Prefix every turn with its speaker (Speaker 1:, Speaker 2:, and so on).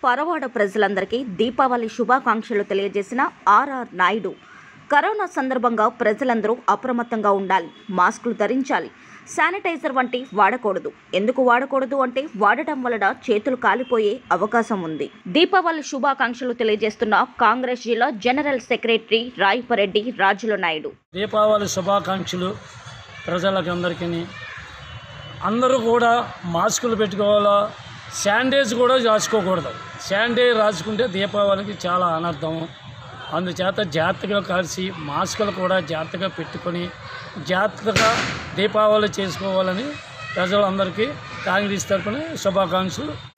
Speaker 1: పరవాడ ప్రజలందరికీ దీపావళి శుభాకాంక్షలు తెలియజేసిన ఆర్ఆర్ నాయుడు కరోనా సందర్భంగా ప్రజలందరూ అప్రమత్తంగా ఉండాలి మాస్కులు ధరించాలి శానిటైజర్ వంటి వాడకూడదు ఎందుకు వాడకూడదు అంటే వాడటం వలన చేతులు కాలిపోయే అవకాశం ఉంది దీపావళి శుభాకాంక్షలు తెలియజేస్తున్న కాంగ్రెస్ జిల్లా జనరల్ సెక్రటరీ రాయపరెడ్డి రాజుల నాయుడు
Speaker 2: దీపావళి శుభాకాంక్షలు ప్రజలకు అందరికీ అందరూ కూడా మాస్కులు పెట్టుకోవాలా శానిటైజ్ కూడా రాసుకోకూడదు శానిటైజ్ రాసుకుంటే దీపావళికి చాలా అనర్థం అందుచేత జాగ్రత్తగా కలిసి మాస్కులు కూడా జాగ్రత్తగా పెట్టుకొని జాగ్రత్తగా దీపావళి చేసుకోవాలని ప్రజలందరికీ కాంగ్రెస్ తరపున శుభాకాంక్షలు